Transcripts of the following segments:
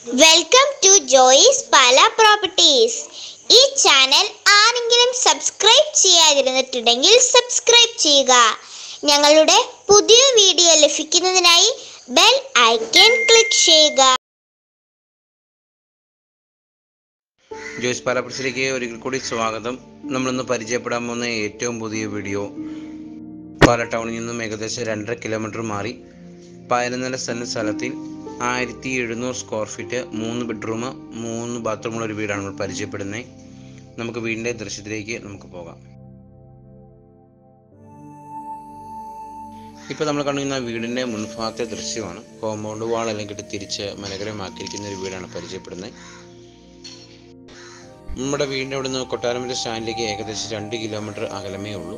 welcome to Joice പല properties ഈ channel ആരെങ്കിലും സബ്സ്ക്രൈബ് ചെയ്യാതിരുന്നിട്ടുണ്ടെങ്കിൽ സബ്സ്ക്രൈബ് ചെയ്യുക ഞങ്ങളുടെ പുതിയ വീഡിയോ ലഭിക്കുന്നതിനായി ബെൽ ഐക്കൺ ക്ലിക്ക് ചെയ്യുക ജോയ്സ് പാലപ്പുറത്തിലേക്ക് ഒരിക്കൽ കൂടി സ്വാഗതം നമ്മളിന്ന് പരിചയപ്പെടാൻ പോകുന്ന ഏറ്റവും പുതിയ വീഡിയോ പാല ടൗണിൽ നിന്നും ഏകദേശം രണ്ടര കിലോമീറ്റർ മാറി പതിനൊന്നര സെൻറ്റ് സ്ഥലത്തിൽ ആയിരത്തി എഴുന്നൂറ് സ്ക്വയർ ഫീറ്റ് മൂന്ന് ബെഡ്റൂം മൂന്ന് ബാത്റൂമുള്ള ഒരു വീടാണ് നമ്മൾ പരിചയപ്പെടുന്നത് നമുക്ക് വീടിൻ്റെ ദൃശ്യത്തിലേക്ക് നമുക്ക് പോകാം ഇപ്പോൾ നമ്മൾ കണ്ടുന്ന വീടിൻ്റെ മുൻഭാഗത്തെ ദൃശ്യമാണ് കോമ്പൗണ്ട് വാളെല്ലാം കെട്ടി തിരിച്ച് മനോഹരമാക്കിയിരിക്കുന്ന ഒരു വീടാണ് പരിചയപ്പെടുന്നത് നമ്മുടെ വീടിൻ്റെ അവിടെ നിന്ന് കൊട്ടാരമ്പല സ്റ്റാൻഡിലേക്ക് ഏകദേശം രണ്ട് കിലോമീറ്റർ അകലമേ ഉള്ളൂ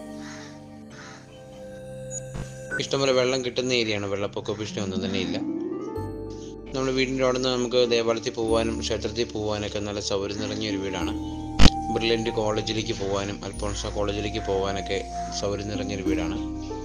ഇഷ്ടംപോലെ വെള്ളം കിട്ടുന്ന ഏരിയയാണ് വെള്ളപ്പൊക്ക ഭീഷണി ഒന്നും തന്നെ ഇല്ല നമ്മുടെ വീടിൻ്റെ അവിടെ നിന്ന് നമുക്ക് ദേവാലയത്തിൽ പോകാനും ക്ഷേത്രത്തിൽ പോകാനൊക്കെ നല്ല സൗകര്യം നിറഞ്ഞ ഒരു വീടാണ് ബ്രില്യൻ്റ് കോളേജിലേക്ക് പോകാനും അൽഫോൺസ കോളേജിലേക്ക് പോകാനൊക്കെ സൗകര്യം നിറഞ്ഞൊരു വീടാണ്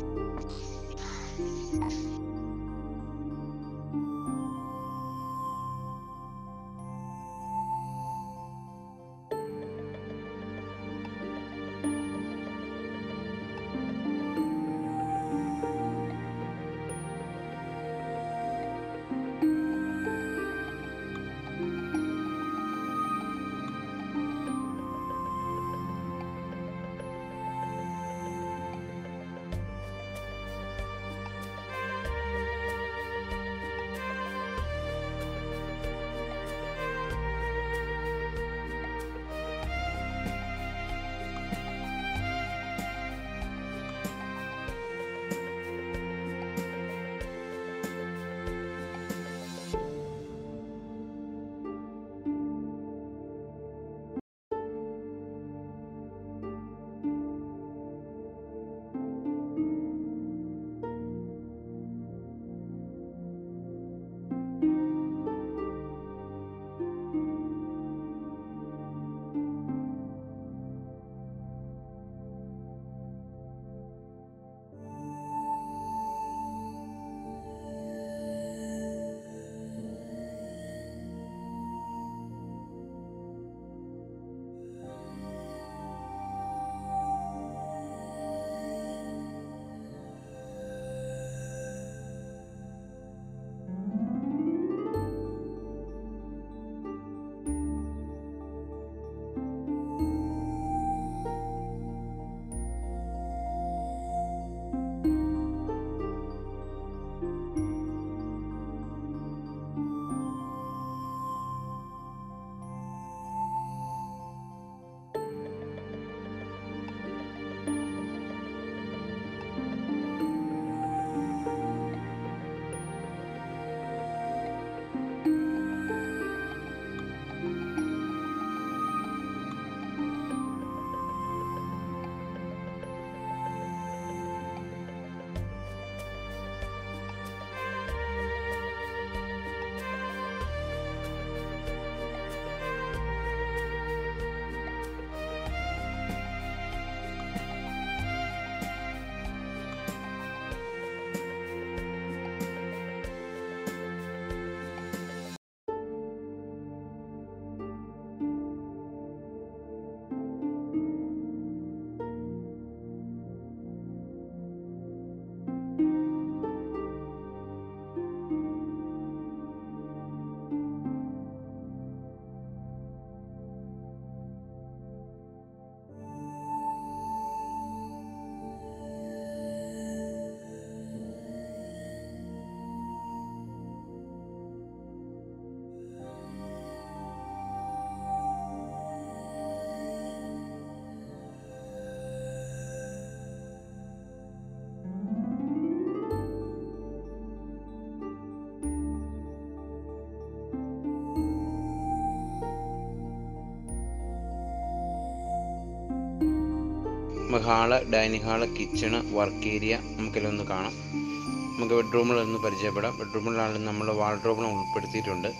hall dining hall kitchen work area നമുക്കെല്ലാം ഒന്ന് കാണാം നമുക്ക് ബെഡ്റൂമിലൊന്ന് പരിചയപ്പെടാം ബെഡ്റൂമിലാണ് നമ്മൾ വാർഡ്രോബിനെ ഉൾപ്പെടുത്തിയിട്ടുണ്ട്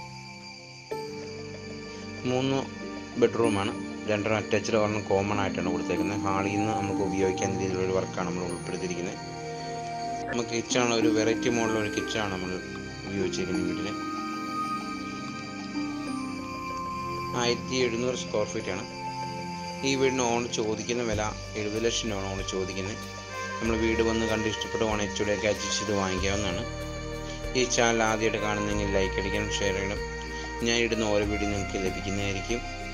മൂന്ന് ബെഡ്റൂമാണ് രണ്ടെണ്ണം അറ്റാച്ച്ഡ് ഒരെണ്ണം കോമൺ ആയിട്ടാണ് കൊടുത്തേക്കുന്നത് ഹാളിൽ നിന്ന് നമുക്ക് ഉപയോഗിക്കാൻ രീതിയിലുള്ള ഒരു വർക്കാണ് നമ്മൾ ഉൾപ്പെടുത്തിയിരിക്കുന്നത് നമുക്ക് കിച്ചൺ ഒരു വെറൈറ്റി മോഡലുള്ള ഒരു കിച്ചണാണ് നമ്മൾ ഉപയോഗിച്ചിരിക്കുന്നത് വീട്ടിൽ ആയിരത്തി എഴുന്നൂറ് സ്ക്വയർ ഫീറ്റ് ആണ് ഈ വീടിന് ഓൺ ചോദിക്കുന്ന വില എഴുപത് ലക്ഷം രൂപയാണ് ഓൺ ചോദിക്കുന്നത് നമ്മൾ വീട് വന്ന് കണ്ട് ഇഷ്ടപ്പെടുവാണെങ്കിൽ ഇച്ചിരിയൊക്കെ അഡ്ജസ്റ്റ് ചെയ്ത് വാങ്ങിക്കാവുന്നതാണ് ഈ ചാനൽ ആദ്യമായിട്ട് കാണുന്നെങ്കിൽ ലൈക്ക് അടിക്കണം ഷെയർ ചെയ്യണം ഞാൻ ഇടുന്ന ഓരോ വീഡിയോ നിങ്ങൾക്ക് ലഭിക്കുന്നതായിരിക്കും